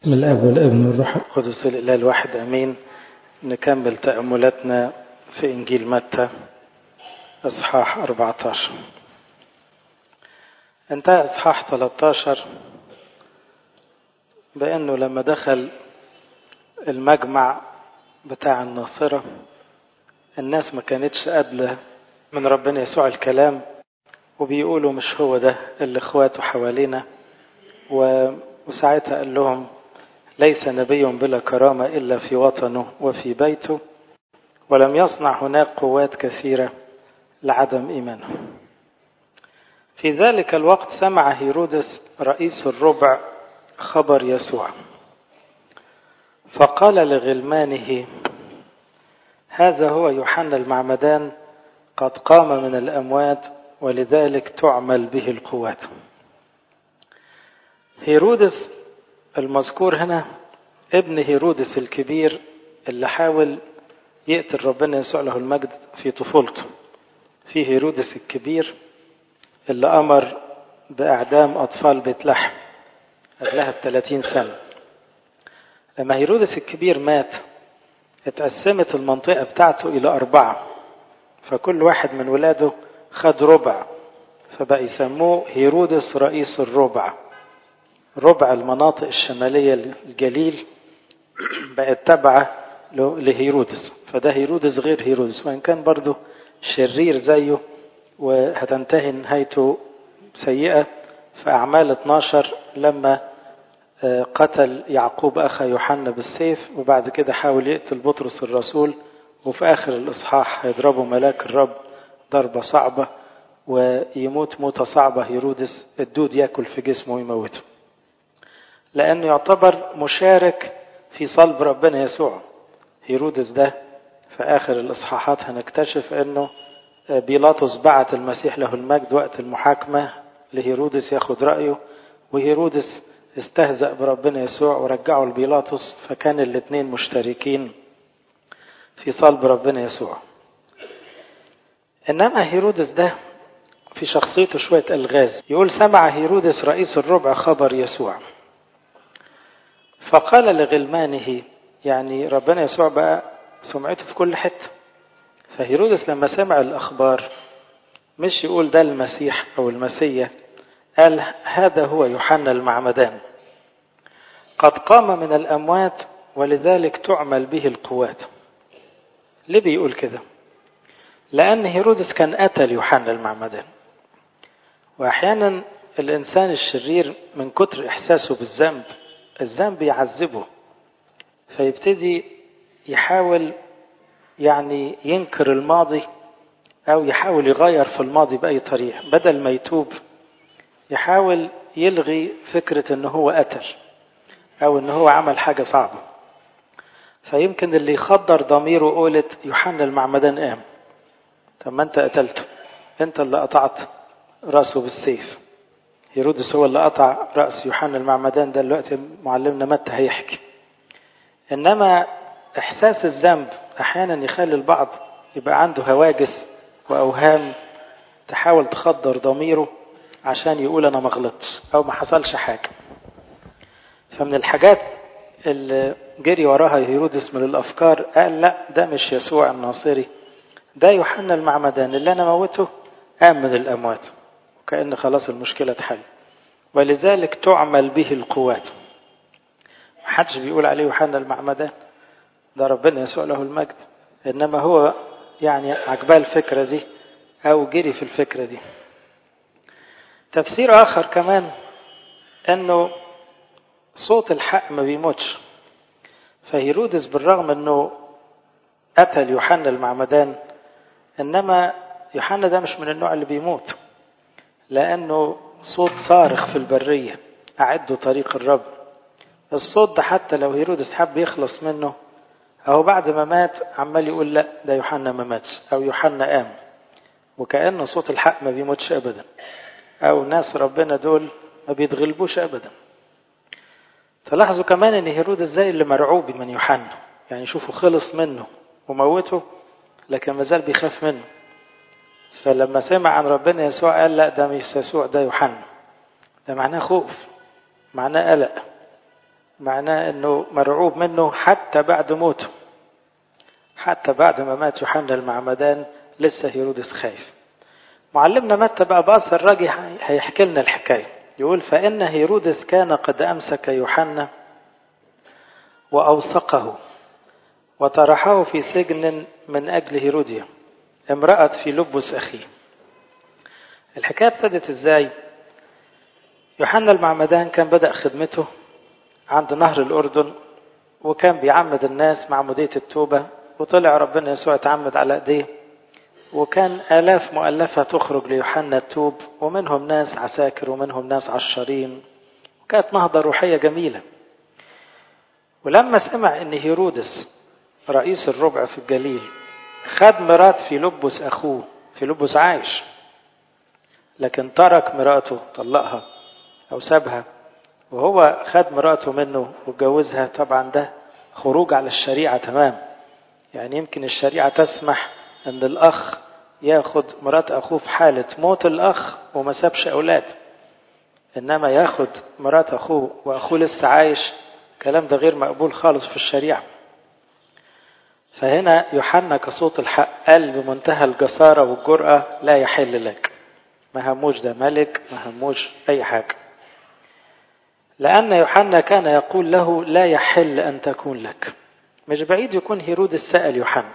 من الاب والابن والروح القدس الاله الواحد امين نكمل تاملاتنا في انجيل متى اصحاح 14 انتهى اصحاح 13 بانه لما دخل المجمع بتاع الناصره الناس ما كانتش قابله من ربنا يسوع الكلام وبيقولوا مش هو ده اللي اخواته حوالينا وساعتها قال لهم ليس نبي بلا كرامة إلا في وطنه وفي بيته ولم يصنع هناك قوات كثيرة لعدم إيمانه في ذلك الوقت سمع هيرودس رئيس الربع خبر يسوع فقال لغلمانه هذا هو يوحنا المعمدان قد قام من الأموات ولذلك تعمل به القوات هيرودس المذكور هنا ابن هيرودس الكبير اللي حاول يقتل ربنا يسوع له المجد في طفولته في هيرودس الكبير اللي أمر بإعدام أطفال بيت لحم قبلها بثلاثين سنة لما هيرودس الكبير مات اتقسمت المنطقة بتاعته إلى أربعة فكل واحد من ولاده خد ربع فبقى يسموه هيرودس رئيس الربع ربع المناطق الشمالية الجليل بقت تابعة لهيرودس فده هيرودس غير هيرودس وإن كان برضه شرير زيه وهتنتهي نهايته سيئة في أعمال 12 لما قتل يعقوب أخا يوحنا بالسيف وبعد كده حاول يقتل بطرس الرسول وفي آخر الإصحاح هيضربه ملاك الرب ضربة صعبة ويموت موتة صعبة هيرودس الدود ياكل في جسمه ويموته لأنه يعتبر مشارك في صلب ربنا يسوع هيرودس ده في آخر الإصحاحات هنكتشف أنه بيلاطس بعت المسيح له المجد وقت المحاكمة لهيرودس ياخد رأيه وهيرودس استهزأ بربنا يسوع ورجعه لبيلاطس فكان الاثنين مشتركين في صلب ربنا يسوع إنما هيرودس ده في شخصيته شوية ألغاز يقول سمع هيرودس رئيس الربع خبر يسوع فقال لغلمانه يعني ربنا يسوع بقى سمعته في كل حتة فهيرودس لما سمع الأخبار مش يقول ده المسيح أو المسيح قال هذا هو يوحنا المعمدان قد قام من الأموات ولذلك تعمل به القوات ليه بيقول كده لأن هيرودس كان قتل يوحنا المعمدان وأحيانا الإنسان الشرير من كتر إحساسه بالذنب الذنب يعذبه فيبتدي يحاول يعني ينكر الماضي أو يحاول يغير في الماضي بأي طريقة بدل ما يتوب يحاول يلغي فكرة أنه هو قتل أو أنه هو عمل حاجة صعبة فيمكن اللي يخدر ضميره قولة يوحنا المعمدان قام طب ما أنت قتلته أنت اللي قطعت رأسه بالسيف هيرودس هو اللي قطع رأس يوحنا المعمدان ده دلوقتي معلمنا متى هيحكي إنما إحساس الذنب أحيانا يخلي البعض يبقى عنده هواجس وأوهام تحاول تخدر ضميره عشان يقول أنا ما غلطتش أو ما حصلش حاجة فمن الحاجات اللي جري وراها هيرودس من الأفكار قال لا ده مش يسوع الناصري ده يوحنا المعمدان اللي أنا موته قام من الأموات وكأن خلاص المشكلة اتحل ولذلك تعمل به القوات محدش بيقول عليه يوحنا المعمدان ده ربنا يسوع له المجد إنما هو يعني عجباه الفكرة دي أو جري في الفكرة دي تفسير آخر كمان أنه صوت الحق ما بيموتش فهيرودس بالرغم أنه قتل يوحنا المعمدان إنما يوحنا ده مش من النوع اللي بيموت لأنه صوت صارخ في البرية أعدوا طريق الرب الصوت ده حتى لو هيرودس حب يخلص منه أو بعد ما مات عمال يقول لا ده يوحنا ما ماتش أو يوحنا قام وكأن صوت الحق ما بيموتش أبدا أو ناس ربنا دول ما بيتغلبوش أبدا تلاحظوا كمان ان هيرودس زي اللي مرعوب من يوحنا يعني شوفوا خلص منه وموته لكن ما زال بيخاف منه فلما سمع عن ربنا يسوع قال لا ده مش يسوع ده يوحنا ده معناه خوف معناه قلق معناه انه مرعوب منه حتى بعد موته حتى بعد ما مات يوحنا المعمدان لسه هيرودس خايف معلمنا متى بقى باص الراجي هيحكي لنا الحكاية يقول فإن هيرودس كان قد أمسك يوحنا وأوثقه وطرحه في سجن من أجل هيروديا امرأة في لبس أخيه الحكاية ابتدت ازاي يوحنا المعمدان كان بدأ خدمته عند نهر الأردن وكان بيعمد الناس معمودية التوبة وطلع ربنا يسوع اتعمد على ايديه وكان آلاف مؤلفة تخرج ليوحنا التوب ومنهم ناس عساكر ومنهم ناس عشارين وكانت نهضة روحية جميلة ولما سمع ان هيرودس رئيس الربع في الجليل خد مرات في لبس اخوه في لبس عايش لكن ترك مراته طلقها او سابها وهو خد مراته منه واتجوزها طبعا ده خروج على الشريعة تمام يعني يمكن الشريعة تسمح ان الاخ ياخد مرات اخوه في حالة موت الاخ وما سابش اولاد انما ياخد مرات اخوه واخوه لسه عايش الكلام ده غير مقبول خالص في الشريعة فهنا يوحنا كصوت الحق قال بمنتهى الجسارة والجرأة لا يحل لك ما هموش ده ملك ما هموش أي حاجة لأن يوحنا كان يقول له لا يحل أن تكون لك مش بعيد يكون هيرودس سأل يوحنا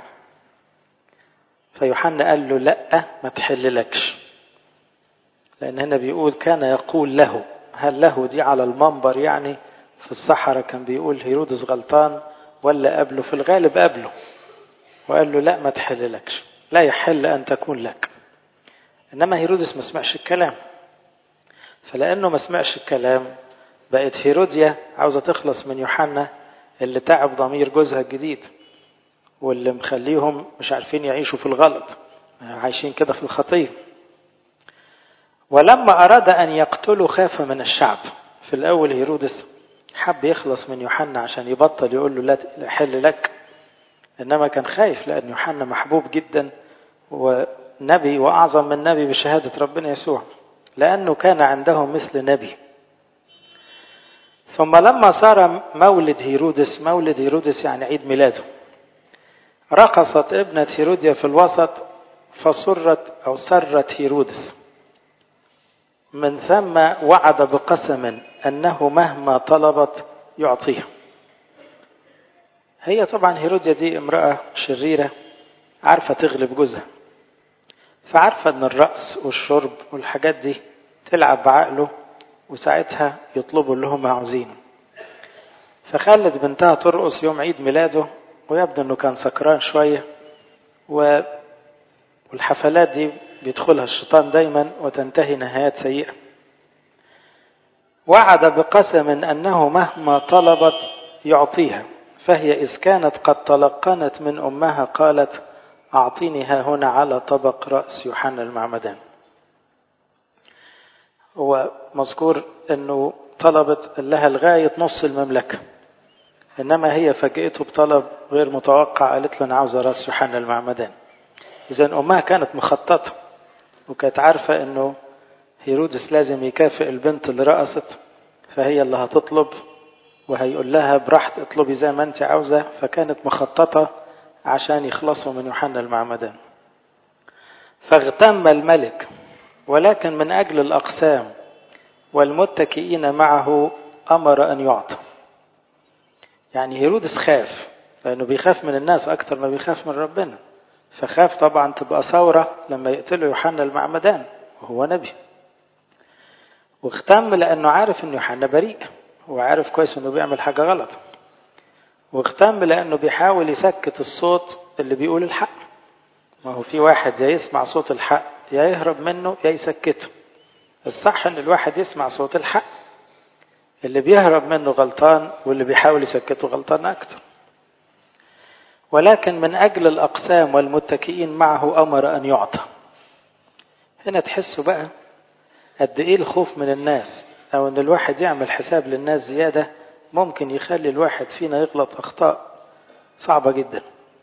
فيوحنا قال له لا ما تحل لكش لأن هنا بيقول كان يقول له هل له دي على المنبر يعني في الصحراء كان بيقول هيرودس غلطان ولا قبله في الغالب قبله وقال له لا ما تحل لكش لا يحل أن تكون لك إنما هيرودس ما سمعش الكلام فلأنه ما سمعش الكلام بقت هيروديا عاوزة تخلص من يوحنا اللي تعب ضمير جوزها الجديد واللي مخليهم مش عارفين يعيشوا في الغلط عايشين كده في الخطية ولما أراد أن يقتلوا خاف من الشعب في الأول هيرودس حب يخلص من يوحنا عشان يبطل يقول له لا حل لك إنما كان خايف لأن يوحنا محبوب جدا ونبي وأعظم من نبي بشهادة ربنا يسوع لأنه كان عنده مثل نبي ثم لما صار مولد هيرودس مولد هيرودس يعني عيد ميلاده رقصت ابنة هيروديا في الوسط فسرت أو سرت هيرودس من ثم وعد بقسم أنه مهما طلبت يعطيها هي طبعا هيروديا دي امرأة شريرة عارفة تغلب جوزها فعارفة ان الرقص والشرب والحاجات دي تلعب بعقله وساعتها يطلبوا اللي هم عاوزينه فخلت بنتها ترقص يوم عيد ميلاده ويبدو انه كان سكران شوية و... والحفلات دي بيدخلها الشيطان دايما وتنتهي نهايات سيئة وعد بقسم أنه مهما طلبت يعطيها فهي إذ كانت قد تلقنت من أمها قالت أعطيني ها هنا على طبق رأس يوحنا المعمدان هو مذكور أنه طلبت لها لغاية نص المملكة إنما هي فاجئته بطلب غير متوقع قالت له أنا عاوزة رأس يوحنا المعمدان إذا أمها كانت مخططة وكانت عارفة أنه هيرودس لازم يكافئ البنت اللي رقصت فهي اللي هتطلب وهيقول لها براحت اطلبي زي ما انت عاوزة فكانت مخططة عشان يخلصوا من يوحنا المعمدان فاغتم الملك ولكن من أجل الأقسام والمتكئين معه أمر أن يعطى يعني هيرودس خاف لأنه بيخاف من الناس أكتر ما بيخاف من ربنا فخاف طبعا تبقى ثورة لما يقتلوا يوحنا المعمدان وهو نبي واختم لأنه عارف أن يوحنا بريء هو عارف كويس أنه بيعمل حاجة غلط واختم لأنه بيحاول يسكت الصوت اللي بيقول الحق ما هو في واحد يا يسمع صوت الحق يا يهرب منه يا يسكته الصح ان الواحد يسمع صوت الحق اللي بيهرب منه غلطان واللي بيحاول يسكته غلطان اكتر ولكن من اجل الاقسام والمتكئين معه امر ان يعطى هنا تحسوا بقى قد ايه الخوف من الناس او ان الواحد يعمل حساب للناس زياده ممكن يخلي الواحد فينا يغلط اخطاء صعبه جدا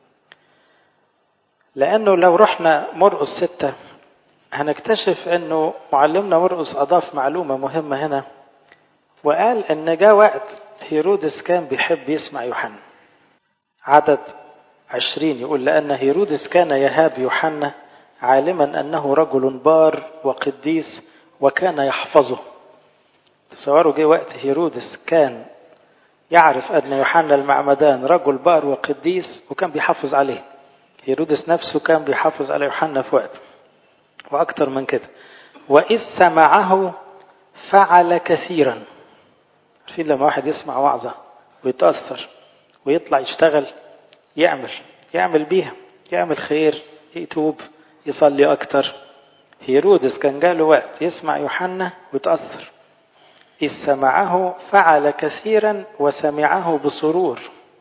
لانه لو رحنا مرقس ستة هنكتشف انه معلمنا مرقس اضاف معلومه مهمه هنا وقال ان جاء وقت هيرودس كان بيحب يسمع يوحنا عدد عشرين يقول لأن هيرودس كان يهاب يوحنا عالما أنه رجل بار وقديس وكان يحفظه تصوروا جه وقت هيرودس كان يعرف أن يوحنا المعمدان رجل بار وقديس وكان بيحافظ عليه هيرودس نفسه كان بيحافظ على يوحنا في وقته وأكثر من كده وإذ سمعه فعل كثيرا عارفين لما واحد يسمع وعظة ويتأثر ويطلع يشتغل يعمل يعمل بيها يعمل خير يتوب يصلي أكتر هيرودس كان جاله وقت يسمع يوحنا ويتأثر إذ سمعه فعل كثيرا وسمعه بسرور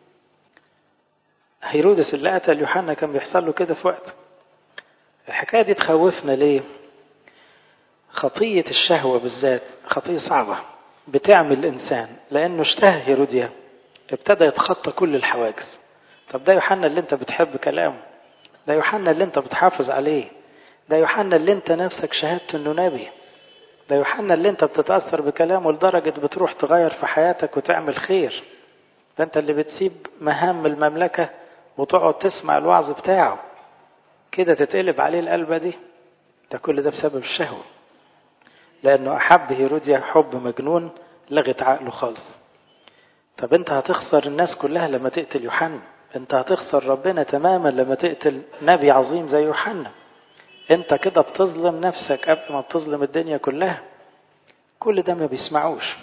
هيرودس اللي قتل يوحنا كان بيحصل له كده في وقت الحكاية دي تخوفنا ليه خطية الشهوة بالذات خطية صعبة بتعمل الإنسان لأنه اشتهى هيروديا ابتدى يتخطى كل الحواجز طب ده يوحنا اللي انت بتحب كلامه ده يوحنا اللي انت بتحافظ عليه ده يوحنا اللي انت نفسك شهدت انه نبي ده يوحنا اللي انت بتتأثر بكلامه لدرجة بتروح تغير في حياتك وتعمل خير ده انت اللي بتسيب مهام المملكة وتقعد تسمع الوعظ بتاعه كده تتقلب عليه القلبة دي ده كل ده بسبب الشهوة لأنه أحب هيروديا حب مجنون لغت عقله خالص طب انت هتخسر الناس كلها لما تقتل يوحنا انت هتخسر ربنا تماما لما تقتل نبي عظيم زي يوحنا انت كده بتظلم نفسك قبل ما بتظلم الدنيا كلها كل ده ما بيسمعوش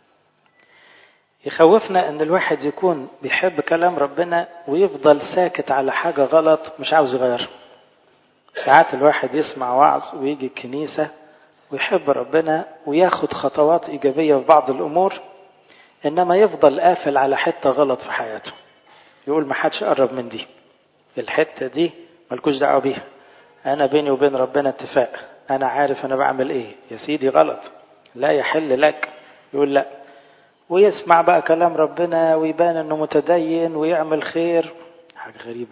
يخوفنا ان الواحد يكون بيحب كلام ربنا ويفضل ساكت على حاجة غلط مش عاوز يغيرها ساعات الواحد يسمع وعظ ويجي الكنيسة ويحب ربنا وياخد خطوات إيجابية في بعض الأمور إنما يفضل قافل على حتة غلط في حياته يقول ما حدش قرب من دي الحتة دي ملكوش دعوة بيها أنا بيني وبين ربنا اتفاق أنا عارف أنا بعمل إيه يا سيدي غلط لا يحل لك يقول لا ويسمع بقى كلام ربنا ويبان انه متدين ويعمل خير حاجة غريبة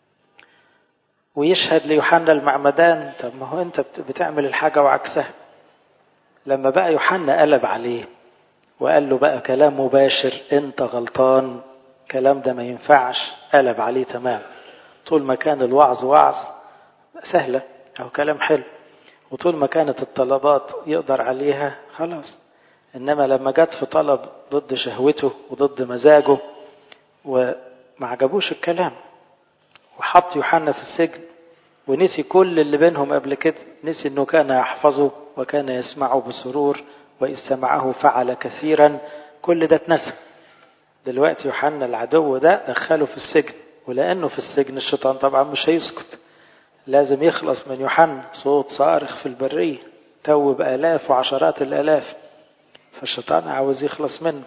ويشهد ليوحنا المعمدان طب ما هو انت بتعمل الحاجة وعكسها لما بقى يوحنا قلب عليه وقال له بقى كلام مباشر انت غلطان كلام ده ما ينفعش قلب عليه تمام طول ما كان الوعظ وعظ سهلة أو كلام حلو وطول ما كانت الطلبات يقدر عليها خلاص إنما لما جت في طلب ضد شهوته وضد مزاجه وما عجبوش الكلام وحط يوحنا في السجن ونسي كل اللي بينهم قبل كده نسي انه كان يحفظه وكان يسمعه بسرور وإذ سمعه فعل كثيرا كل ده اتنسى دلوقتي يوحنا العدو ده دخله في السجن ولأنه في السجن الشيطان طبعا مش هيسكت لازم يخلص من يوحنا صوت صارخ في البرية توب آلاف وعشرات الآلاف فالشيطان عاوز يخلص منه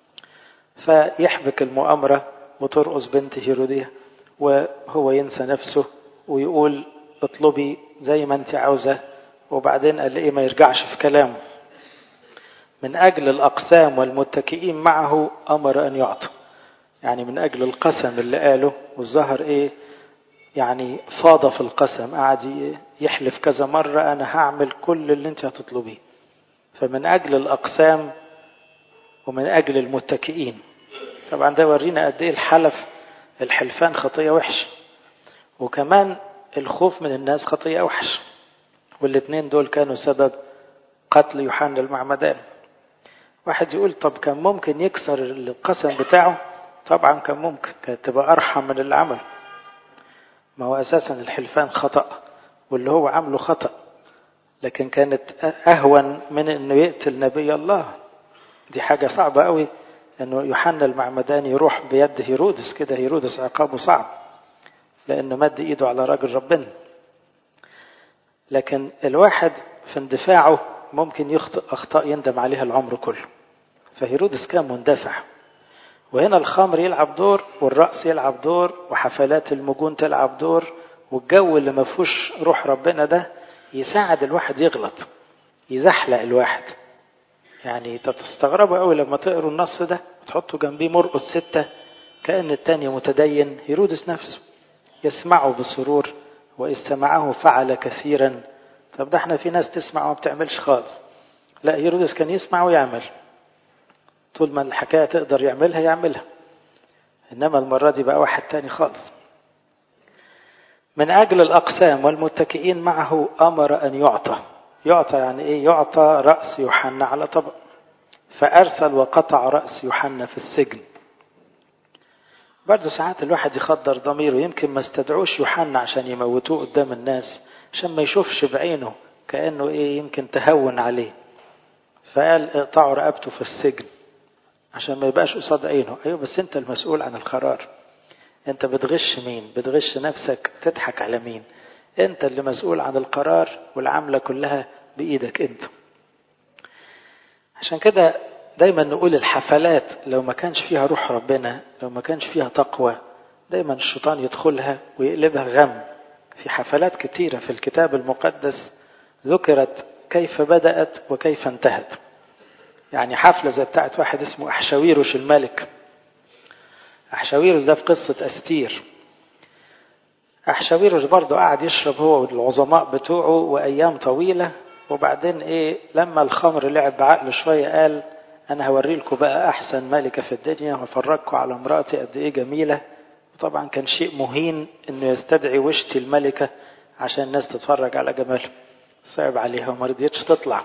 فيحبك المؤامرة وترقص بنت هيروديا وهو ينسى نفسه ويقول اطلبي زي ما انت عاوزة وبعدين قال ايه ما يرجعش في كلامه من أجل الأقسام والمتكئين معه أمر أن يعطى يعني من أجل القسم اللي قاله والظهر إيه يعني فاض في القسم قعد يحلف كذا مرة أنا هعمل كل اللي أنت هتطلبيه فمن أجل الأقسام ومن أجل المتكئين طبعا ده ورينا قد إيه الحلف الحلفان خطية وحش وكمان الخوف من الناس خطية وحش والاثنين دول كانوا سبب قتل يوحنا المعمدان واحد يقول طب كان ممكن يكسر القسم بتاعه طبعا كان ممكن كانت تبقى أرحم من اللي عمل ما هو أساسا الحلفان خطأ واللي هو عمله خطأ لكن كانت أهون من أنه يقتل نبي الله دي حاجة صعبة قوي أنه يوحنا المعمدان يروح بيد هيرودس كده هيرودس عقابه صعب لأنه مد إيده على راجل ربنا لكن الواحد في اندفاعه ممكن يخطئ أخطاء يندم عليها العمر كله فهيرودس كان مندفع وهنا الخمر يلعب دور والرأس يلعب دور وحفلات المجون تلعب دور والجو اللي ما فيهوش روح ربنا ده يساعد الواحد يغلط يزحلق الواحد يعني تستغربوا قوي لما تقروا النص ده تحطوا جنبيه مرقس ستة كأن التاني متدين هيرودس نفسه يسمعه بسرور وإذ سمعه فعل كثيرا طب ده احنا في ناس تسمع وما بتعملش خالص لا هيرودس كان يسمع ويعمل طول ما الحكاية تقدر يعملها يعملها إنما المرة دي بقى واحد تاني خالص من أجل الأقسام والمتكئين معه أمر أن يعطى يعطى يعني إيه يعطى رأس يوحنا على طبق فأرسل وقطع رأس يوحنا في السجن برضه ساعات الواحد يخدر ضميره يمكن ما استدعوش يوحنا عشان يموتوه قدام الناس عشان ما يشوفش بعينه كأنه إيه يمكن تهون عليه فقال اقطعوا رقبته في السجن عشان ما يبقاش قصاد عينه ايوه بس انت المسؤول عن القرار انت بتغش مين بتغش نفسك تضحك على مين انت اللي مسؤول عن القرار والعملة كلها بايدك انت عشان كده دايما نقول الحفلات لو ما كانش فيها روح ربنا لو ما كانش فيها تقوى دايما الشيطان يدخلها ويقلبها غم في حفلات كتيرة في الكتاب المقدس ذكرت كيف بدأت وكيف انتهت يعني حفلة زي بتاعت واحد اسمه أحشاويروش الملك أحشاويروش ده في قصة أستير أحشاويروش برضه قعد يشرب هو والعظماء بتوعه وأيام طويلة وبعدين إيه لما الخمر لعب بعقله شوية قال أنا هوري لكم بقى أحسن ملكة في الدنيا وأفرجكم على امرأتي قد إيه جميلة وطبعا كان شيء مهين إنه يستدعي وشتي الملكة عشان الناس تتفرج على جماله صعب عليها وما رضيتش تطلع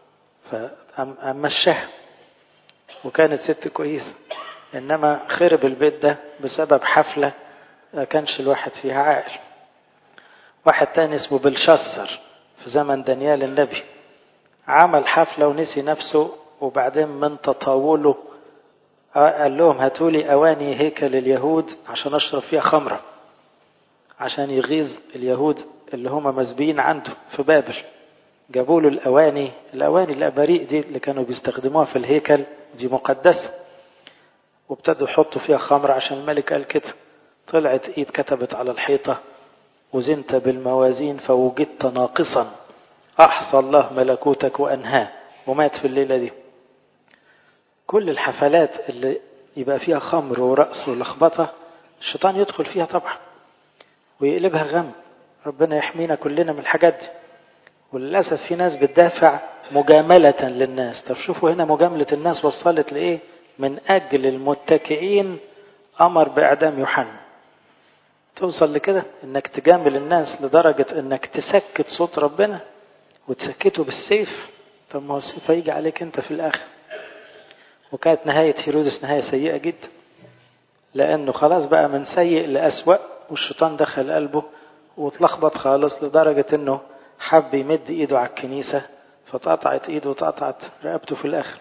فمشاها وكانت ست كويسة إنما خرب البيت ده بسبب حفلة ما كانش الواحد فيها عاقل واحد تاني اسمه بلشسر في زمن دانيال النبي عمل حفلة ونسي نفسه وبعدين من تطاوله قال لهم هاتولي أواني هيكل اليهود عشان أشرب فيها خمرة عشان يغيظ اليهود اللي هم مسبيين عنده في بابل جابوا له الأواني الأواني الأباريق دي اللي كانوا بيستخدموها في الهيكل دي مقدسة وابتدوا يحطوا فيها خمر عشان الملك قال كده طلعت ايد كتبت على الحيطة وزنت بالموازين فوجدت ناقصا أحصى الله ملكوتك وأنهاه ومات في الليلة دي كل الحفلات اللي يبقى فيها خمر ورقص ولخبطة الشيطان يدخل فيها طبعا ويقلبها غم ربنا يحمينا كلنا من الحاجات دي وللأسف في ناس بتدافع مجاملة للناس طب شوفوا هنا مجاملة الناس وصلت لإيه من أجل المتكئين أمر بإعدام يوحنا توصل لكده إنك تجامل الناس لدرجة إنك تسكت صوت ربنا وتسكته بالسيف طب ما هو السيف هيجي عليك أنت في الآخر وكانت نهاية هيرودس نهاية سيئة جدا لأنه خلاص بقى من سيء لأسوأ والشيطان دخل قلبه واتلخبط خالص لدرجة إنه حب يمد ايده على الكنيسة فتقطعت ايده وتقطعت رقبته في الاخر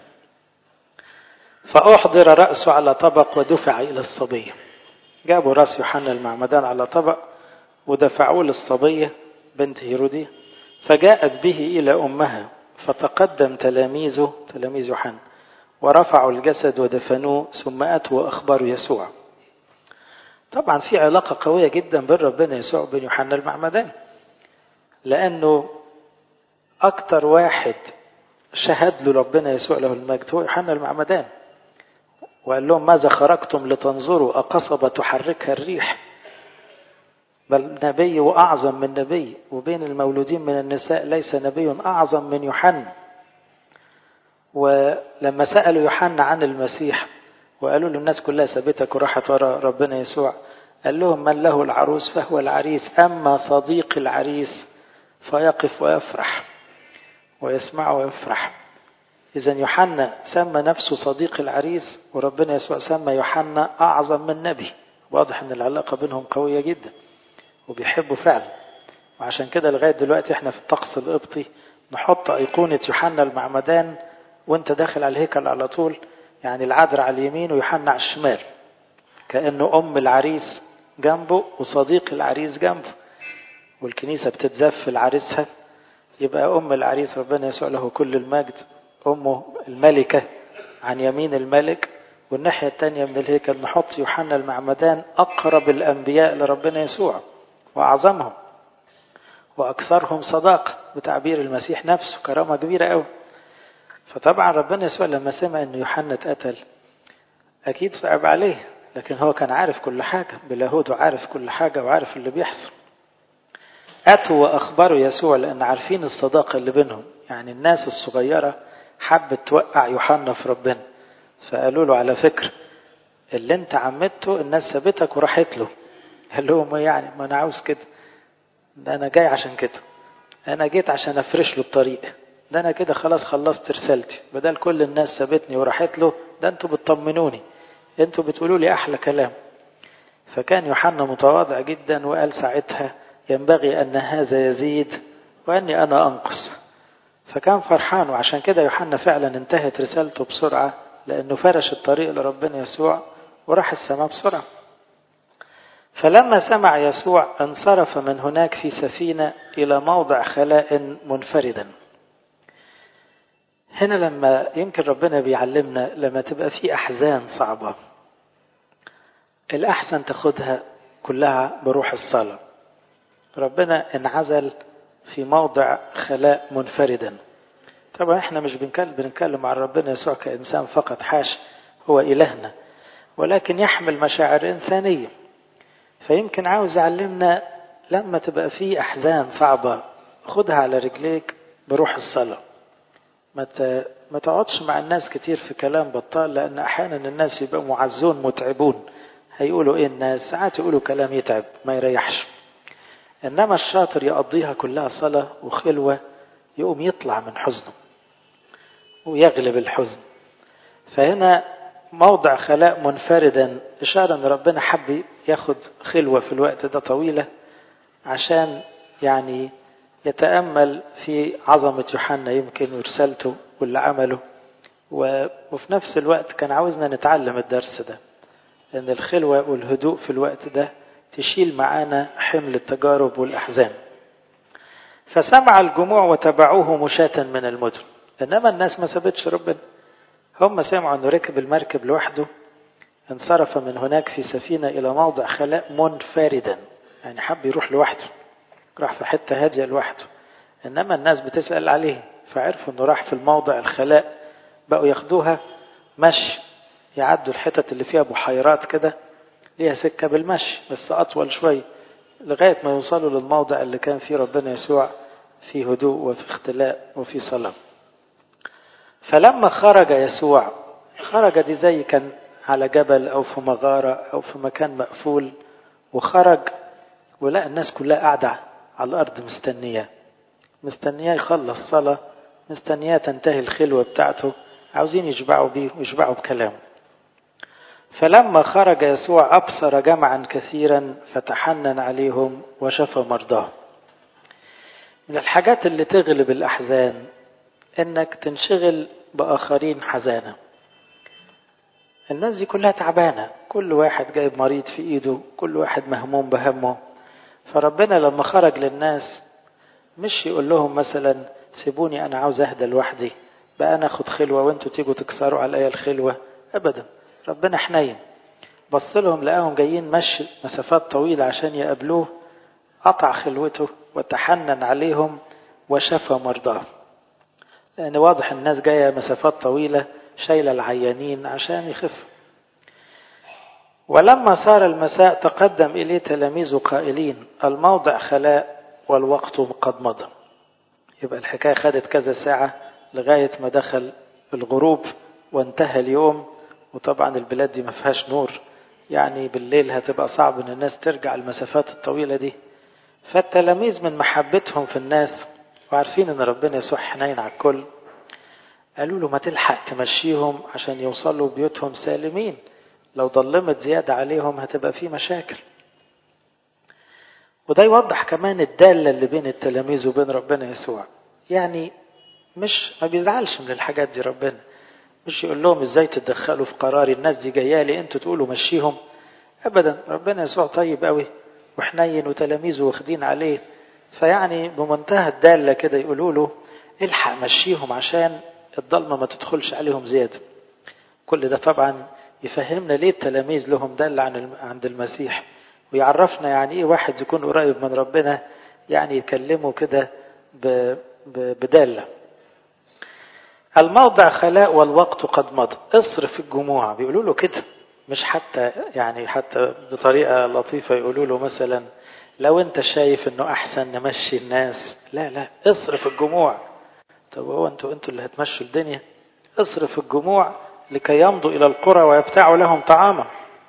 فأحضر رأسه على طبق ودفع إلى الصبية جابوا رأس يوحنا المعمدان على طبق ودفعوه للصبية بنت هيرودية فجاءت به إلى أمها فتقدم تلاميذه تلاميذ يوحنا ورفعوا الجسد ودفنوه ثم أتوا وأخبروا يسوع طبعا في علاقة قوية جدا بين ربنا يسوع وبين يوحنا المعمدان لأنه أكتر واحد شهد له ربنا يسوع له المجد هو يوحنا المعمدان وقال لهم ماذا خرجتم لتنظروا أقصبة تحركها الريح بل نبي وأعظم من نبي وبين المولودين من النساء ليس نبي أعظم من يوحنا ولما سألوا يوحنا عن المسيح وقالوا له الناس كلها سابتك وراحت ورا ربنا يسوع قال لهم من له العروس فهو العريس أما صديق العريس فيقف ويفرح ويسمع ويفرح إذا يوحنا سمى نفسه صديق العريس وربنا يسوع سمى يوحنا أعظم من نبي واضح أن العلاقة بينهم قوية جدا وبيحبوا فعلا وعشان كده لغاية دلوقتي احنا في الطقس القبطي نحط أيقونة يوحنا المعمدان وانت داخل على الهيكل على طول يعني العذراء على اليمين ويوحنا على الشمال كأنه أم العريس جنبه وصديق العريس جنبه والكنيسة بتتزف لعريسها يبقى أم العريس ربنا يسوع له كل المجد أمه الملكة عن يمين الملك والناحية الثانية من الهيكل نحط يوحنا المعمدان أقرب الأنبياء لربنا يسوع وأعظمهم وأكثرهم صداقة بتعبير المسيح نفسه كرامة كبيرة أوي فطبعا ربنا يسوع لما سمع أن يوحنا اتقتل أكيد صعب عليه لكن هو كان عارف كل حاجة بلاهوده عارف كل حاجة وعارف اللي بيحصل أتوا وأخبروا يسوع لأن عارفين الصداقة اللي بينهم يعني الناس الصغيرة حبت توقع يوحنا في ربنا فقالوا له على فكرة اللي انت عمدته الناس سابتك وراحت له قال لهم يعني ما انا عاوز كده ده انا جاي عشان كده انا جيت عشان افرش له الطريق ده انا كده خلاص خلصت رسالتي بدل كل الناس سابتني وراحت له ده انتوا بتطمنوني انتوا بتقولوا لي احلى كلام فكان يوحنا متواضع جدا وقال ساعتها ينبغي ان هذا يزيد واني انا انقص فكان فرحان وعشان كده يوحنا فعلا انتهت رسالته بسرعه لانه فرش الطريق لربنا يسوع وراح السماء بسرعه فلما سمع يسوع انصرف من هناك في سفينه الى موضع خلاء منفردا هنا لما يمكن ربنا بيعلمنا لما تبقى في احزان صعبه الأحسن تاخدها كلها بروح الصلاة ربنا انعزل في موضع خلاء منفردا طبعا احنا مش بنتكلم, بنتكلم عن ربنا يسوع كإنسان فقط حاش هو إلهنا ولكن يحمل مشاعر إنسانية فيمكن عاوز يعلمنا لما تبقى في أحزان صعبة خدها على رجليك بروح الصلاة ما ما تقعدش مع الناس كتير في كلام بطال لأن أحيانا الناس يبقوا معزون متعبون هيقولوا ايه الناس ساعات يقولوا كلام يتعب ما يريحش انما الشاطر يقضيها كلها صلاة وخلوة يقوم يطلع من حزنه ويغلب الحزن فهنا موضع خلاء منفردا إشارة أن ربنا حب ياخد خلوة في الوقت ده طويلة عشان يعني يتأمل في عظمة يوحنا يمكن ورسالته واللي عمله وفي نفس الوقت كان عاوزنا نتعلم الدرس ده أن الخلوة والهدوء في الوقت ده تشيل معانا حمل التجارب والأحزان فسمع الجموع وتبعوه مشاة من المدن إنما الناس ما سابتش ربنا هم سمعوا أنه ركب المركب لوحده انصرف من هناك في سفينة إلى موضع خلاء منفردا يعني حب يروح لوحده راح في حتة هادية لوحده إنما الناس بتسأل عليه فعرفوا أنه راح في الموضع الخلاء بقوا ياخدوها مشي يعدوا الحتت اللي فيها بحيرات كده ليها سكة بالمشي بس أطول شوي لغاية ما يوصلوا للموضع اللي كان فيه ربنا يسوع في هدوء وفي اختلاء وفي صلاة فلما خرج يسوع خرج دي زي كان على جبل أو في مغارة أو في مكان مقفول وخرج ولقى الناس كلها قاعدة على الأرض مستنية مستنية يخلص صلاة مستنية تنتهي الخلوة بتاعته عاوزين يشبعوا بيه ويشبعوا بكلامه فلما خرج يسوع أبصر جمعا كثيرا فتحنن عليهم وشفى مرضاه من الحاجات اللي تغلب الأحزان إنك تنشغل بآخرين حزانة الناس دي كلها تعبانة كل واحد جايب مريض في إيده كل واحد مهموم بهمه فربنا لما خرج للناس مش يقول لهم مثلا سيبوني أنا عاوز أهدى لوحدي بقى أنا أخد خلوة وأنتوا تيجوا تكسروا عليا الخلوة أبدا ربنا حنين بص لهم لقاهم جايين مشي مسافات طويلة عشان يقابلوه قطع خلوته وتحنن عليهم وشفى مرضاه لأن واضح الناس جاية مسافات طويلة شايلة العيانين عشان يخف ولما صار المساء تقدم إليه تلاميذه قائلين الموضع خلاء والوقت قد مضى يبقى الحكاية خدت كذا ساعة لغاية ما دخل الغروب وانتهى اليوم وطبعا البلاد دي ما فيهاش نور يعني بالليل هتبقى صعب ان الناس ترجع المسافات الطويلة دي فالتلاميذ من محبتهم في الناس وعارفين ان ربنا يسوع حنين على الكل قالوا له ما تلحق تمشيهم عشان يوصلوا بيوتهم سالمين لو ضلمت زيادة عليهم هتبقى في مشاكل وده يوضح كمان الدالة اللي بين التلاميذ وبين ربنا يسوع يعني مش ما بيزعلش من الحاجات دي ربنا مش يقول لهم ازاي تتدخلوا في قراري الناس دي جايه لي انتوا تقولوا مشيهم ابدا ربنا يسوع طيب قوي وحنين وتلاميذه واخدين عليه فيعني بمنتهى الداله كده يقولوا له الحق مشيهم عشان الضلمه ما تدخلش عليهم زياده كل ده طبعا يفهمنا ليه التلاميذ لهم دل عن عند المسيح ويعرفنا يعني ايه واحد يكون قريب من ربنا يعني يكلمه كده بداله الموضع خلاء والوقت قد مضى اصرف الجموع بيقولوا له كده مش حتى يعني حتى بطريقة لطيفة يقولوا له مثلا لو انت شايف انه احسن نمشي الناس لا لا اصرف الجموع طب هو انتوا انتوا اللي هتمشوا الدنيا اصرف الجموع لكي يمضوا إلى القرى ويبتاعوا لهم طعاما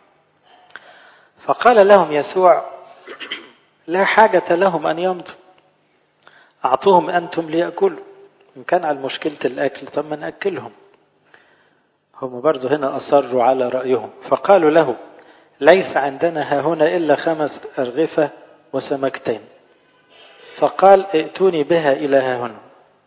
فقال لهم يسوع لا حاجة لهم أن يمضوا أعطوهم أنتم ليأكلوا إن كان على مشكلة الأكل طب ما نأكلهم هم برضو هنا أصروا على رأيهم فقالوا له ليس عندنا ها هنا إلا خمس أرغفة وسمكتين فقال ائتوني بها إلى ها هنا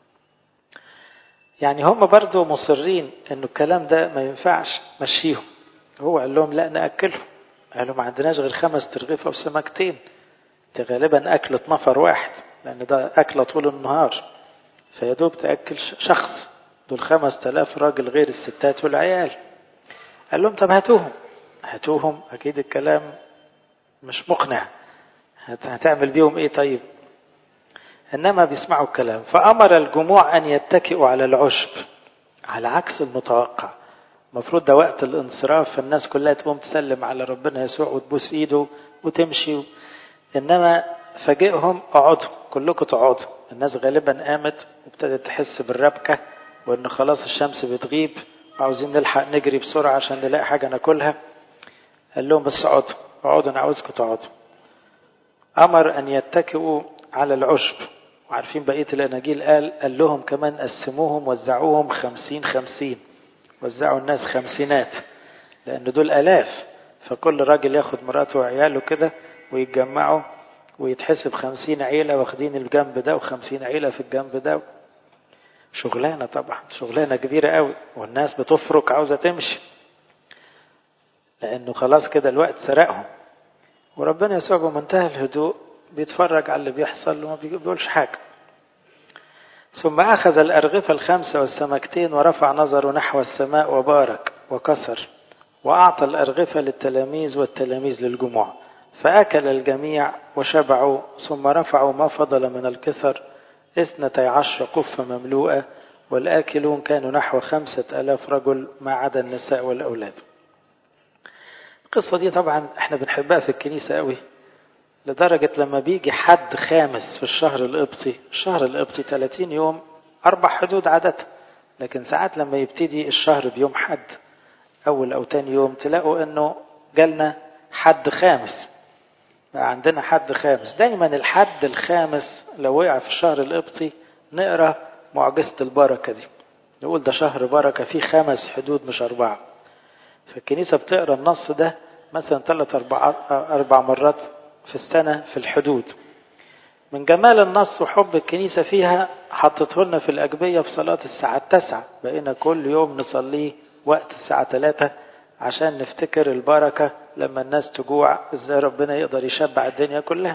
يعني هم برضو مصرين انه الكلام ده ما ينفعش مشيهم هو قال لهم لا نأكلهم قالوا ما عندناش غير خمس ترغيفة وسمكتين دي غالبا أكلة نفر واحد لأن ده أكلة طول النهار فيدوب تأكل شخص دول خمس تلاف راجل غير الستات والعيال قال لهم طب هاتوهم هاتوهم أكيد الكلام مش مقنع هتعمل بيهم ايه طيب انما بيسمعوا الكلام فامر الجموع ان يتكئوا على العشب على عكس المتوقع المفروض ده وقت الانصراف فالناس كلها تقوم تسلم على ربنا يسوع وتبوس ايده وتمشي انما فاجئهم اقعدوا كلكم تقعدوا الناس غالبا قامت وابتدت تحس بالربكه وان خلاص الشمس بتغيب وعاوزين نلحق نجري بسرعه عشان نلاقي حاجه ناكلها قال لهم بس اقعدوا اقعدوا انا عاوزكم تقعدوا امر ان يتكئوا على العشب وعارفين بقية الأناجيل قال قال لهم كمان قسموهم وزعوهم خمسين خمسين وزعوا الناس خمسينات لأن دول ألاف فكل راجل ياخد مراته وعياله كده ويتجمعوا ويتحسب خمسين عيلة واخدين الجنب ده وخمسين عيلة في الجنب ده شغلانة طبعا شغلانة كبيرة قوي والناس بتفرك عاوزة تمشي لأنه خلاص كده الوقت سرقهم وربنا يسوع بمنتهى الهدوء بيتفرج على اللي بيحصل وما بيقولش حاجة ثم أخذ الأرغفة الخمسة والسمكتين ورفع نظره نحو السماء وبارك وكسر وأعطى الأرغفة للتلاميذ والتلاميذ للجموع فأكل الجميع وشبعوا ثم رفعوا ما فضل من الكثر اثنتي عشر قفة مملوءة والآكلون كانوا نحو خمسة ألاف رجل ما عدا النساء والأولاد القصة دي طبعا احنا بنحبها في الكنيسة قوي لدرجة لما بيجي حد خامس في الشهر القبطي الشهر القبطي 30 يوم أربع حدود عادة لكن ساعات لما يبتدي الشهر بيوم حد أول أو تاني يوم تلاقوا أنه جالنا حد خامس بقى عندنا حد خامس دايما الحد الخامس لو وقع في الشهر القبطي نقرأ معجزة البركة دي نقول ده شهر بركة فيه خمس حدود مش أربعة فالكنيسة بتقرأ النص ده مثلا ثلاث أربع, أربع مرات في السنة في الحدود من جمال النص وحب الكنيسة فيها حطته لنا في الأجبية في صلاة الساعة التاسعة بقينا كل يوم نصليه وقت الساعة ثلاثة عشان نفتكر البركة لما الناس تجوع ازاي ربنا يقدر يشبع الدنيا كلها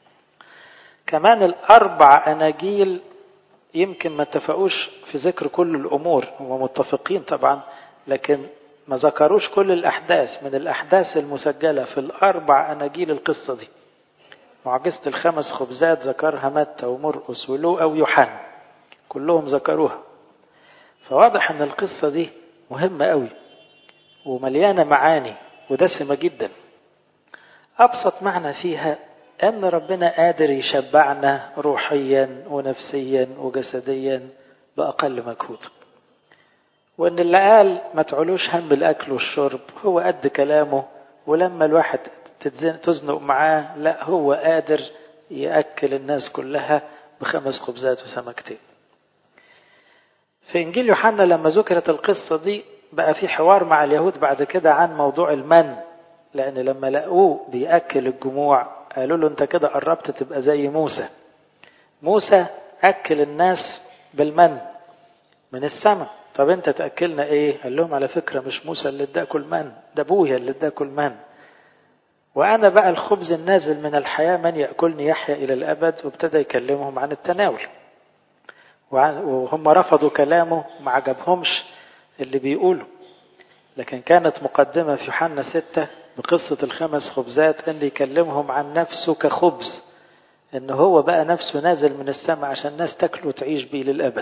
كمان الأربع أناجيل يمكن ما اتفقوش في ذكر كل الأمور هم متفقين طبعا لكن ما ذكروش كل الأحداث من الأحداث المسجلة في الأربع أناجيل القصة دي معجزة الخمس خبزات ذكرها متى ومرقس ولوقا ويوحنا كلهم ذكروها فواضح ان القصة دي مهمة قوي ومليانة معاني ودسمة جدا أبسط معنى فيها أن ربنا قادر يشبعنا روحيا ونفسيا وجسديا بأقل مجهود وان اللي قال ما تعلوش هم الاكل والشرب هو قد كلامه ولما الواحد تزنق معاه لا هو قادر ياكل الناس كلها بخمس خبزات وسمكتين في انجيل يوحنا لما ذكرت القصه دي بقى في حوار مع اليهود بعد كده عن موضوع المن لان لما لقوه بياكل الجموع قالوا له انت كده قربت تبقى زي موسى موسى اكل الناس بالمن من السماء طب انت تاكلنا ايه قال لهم على فكره مش موسى اللي اداكم من ده ابويا اللي اداكم من وانا بقى الخبز النازل من الحياه من ياكلني يحيا الى الابد وابتدى يكلمهم عن التناول وهم رفضوا كلامه ما عجبهمش اللي بيقوله لكن كانت مقدمة في يوحنا ستة بقصة الخمس خبزات ان يكلمهم عن نفسه كخبز ان هو بقى نفسه نازل من السماء عشان الناس تاكل وتعيش بيه للأبد